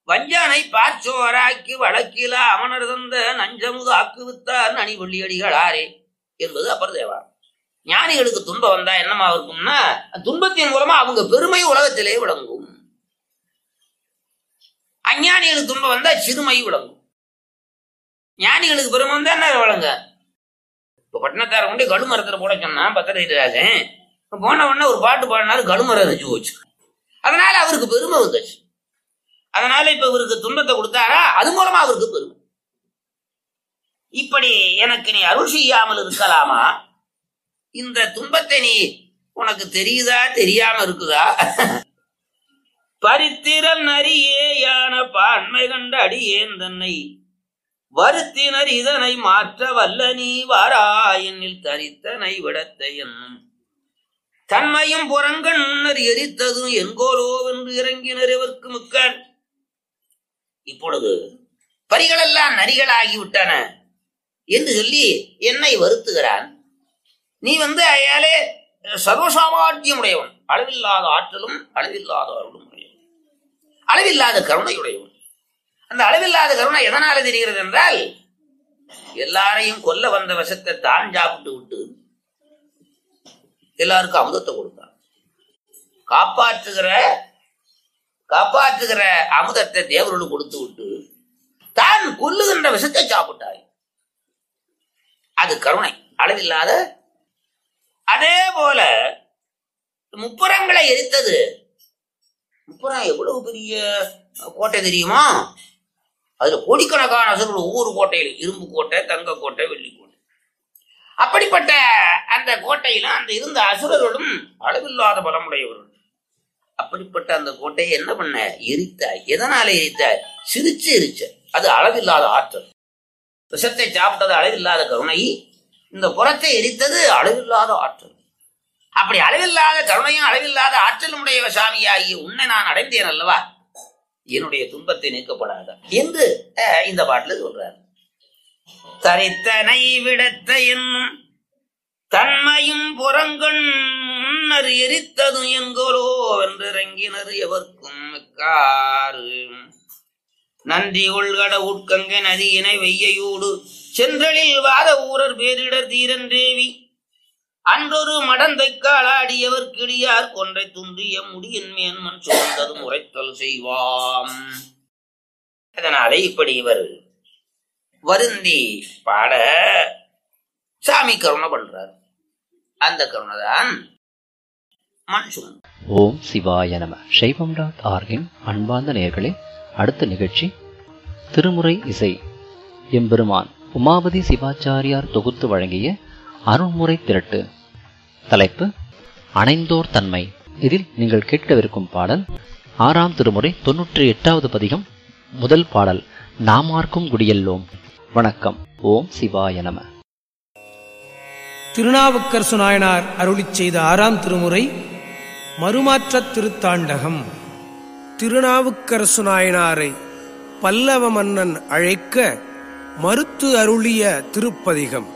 வஞ்சனை பார்ச்சோராக்கி வழக்கில அமனர் தந்த நஞ்சமுது ஆக்குவித்தார் நனிவள்ளி அடிகளாரே என்பது அப்பர் தேவா ஞானிகளுக்கு துன்பம் வந்தா என்னமா இருக்கும்னா துன்பத்தின் மூலமா அவங்க பெருமை உலகத்திலே விளங்கும் அஞ்ஞானிகளுக்கு துன்பம் வந்தா சிறுமை விளங்கும் ஞானிகளுக்கு பெருமை வந்தா என்ன விளங்க இப்ப பட்டினத்தார கொண்டு கடுமரத்துல போட சொன்னா பத்திரிராஜன் போன உடனே ஒரு பாட்டு பாடினாரு கடுமரம் வச்சு போச்சு அதனால அவருக்கு பெருமை வந்துச்சு அதனால இப்ப இவருக்கு துன்பத்தை கொடுத்தாரா அது மூலமா அவருக்கு பெருமை இப்படி எனக்கு நீ அருள் செய்யாமல் இருக்கலாமா இந்த துன்பத்தை நீ உனக்கு தெரியுதா தெரியாம இருக்குதா பரித்திரன் அரியே யான பான்மை கண்ட அடியேன் தன்னை வருத்தினர் இதனை மாற்ற வல்ல நீ வாராயனில் தரித்தனை விடத்த என்னும் தன்மையும் புறங்கண் முன்னர் எரித்ததும் எங்கோலோ என்று இறங்கினர் இவர்க்கு முக்கான் இப்பொழுது பரிகளெல்லாம் நரிகளாகி விட்டன என்று சொல்லி என்னை வருத்துகிறான் நீ வந்து அயாலே சர்வசாமார்த்தியம் உடையவன் அளவில்லாத ஆற்றலும் அளவில்லாத அருளும் உடையவன் அளவில்லாத கருணையுடையவன் அந்த அளவில்லாத கருணை எதனால தெரிகிறது என்றால் எல்லாரையும் கொல்ல வந்த விஷத்தை தான் சாப்பிட்டு விட்டு எல்லாருக்கும் அமுதத்தை கொடுத்தான் காப்பாற்றுகிற காப்பாற்றுகிற அமுதத்தை தேவரோடு கொடுத்து விட்டு தான் கொல்லுகின்ற விஷத்தை சாப்பிட்டாய் அது கருணை அளவில்லாத அதே போல முப்புறங்களை எரித்தது முப்புறம் எவ்வளவு பெரிய கோட்டை தெரியுமா அதுல கோடிக்கணக்கான அசுரர்கள் ஒவ்வொரு கோட்டையிலும் இரும்பு கோட்டை தங்க கோட்டை வெள்ளி கோட்டை அப்படிப்பட்ட அந்த கோட்டையிலும் அந்த இருந்த அசுரர்களும் அளவில்லாத பலமுடையவர்கள் அப்படிப்பட்ட அந்த கோட்டையை என்ன பண்ண எரித்தாய் எதனால எரித்தாய் சிரிச்சு எரிச்ச அது அளவில்லாத ஆற்றல் விஷத்தை சாப்பிட்டது அளவில்லாத கருணை இந்த புறத்தை எரித்தது அளவில்லாத ஆற்றல் அப்படி அளவில்லாத கருணையும் அளவில்லாத ஆற்றலும் உடைய சாமியாகி உன்னை நான் அடைந்தேன் அல்லவா என்னுடைய துன்பத்தை நீக்கப்படாத என்று அஹ், இந்த பாட்டுல சொல்றார் தரித்தனை விடத்த என்னும் தன்மையும் புறங்கண் முன்னர் எரித்ததும் எங்கோலோ வென்றிறங்கினர் எவர்க்கும் மிக்காறு நன்றி கொள்கட உட்கங்கை நதியினை வெய்யையூடு சென்றலில் வாத ஊரர் பேரிடர் தீரன் தேவி அன்றொரு மடந்தை காலாடியவர் கிளியார் கொன்றை துன்றிய முடியின் மேன்மன் சுமந்தது முறைத்தல் செய்வாம் அதனாலே இப்படி இவர் வருந்தி பாட சாமி கருணை பண்றார் அந்த கருணை தான் மண் சுமந்து ஓம் சிவாய நம சைவம் டாட் ஆர்கின் அன்பார்ந்த நேயர்களே அடுத்த நிகழ்ச்சி திருமுறை இசை எம்பெருமான் உமாபதி சிவாச்சாரியார் தொகுத்து வழங்கிய அருண்முறை திரட்டு தலைப்பு அணைந்தோர் தன்மை இதில் நீங்கள் கேட்கவிருக்கும் பாடல் ஆறாம் திருமுறை தொன்னூற்றி எட்டாவது பதிகம் முதல் பாடல் நாமார்க்கும் குடியல்லோம் வணக்கம் ஓம் சிவாய நம திருநாவுக்கரசு நாயனார் அருளிச் செய்த ஆறாம் திருமுறை மறுமாற்றத் திருத்தாண்டகம் திருநாவுக்கரசு நாயனாரை பல்லவ மன்னன் அழைக்க மறுத்து அருளிய திருப்பதிகம்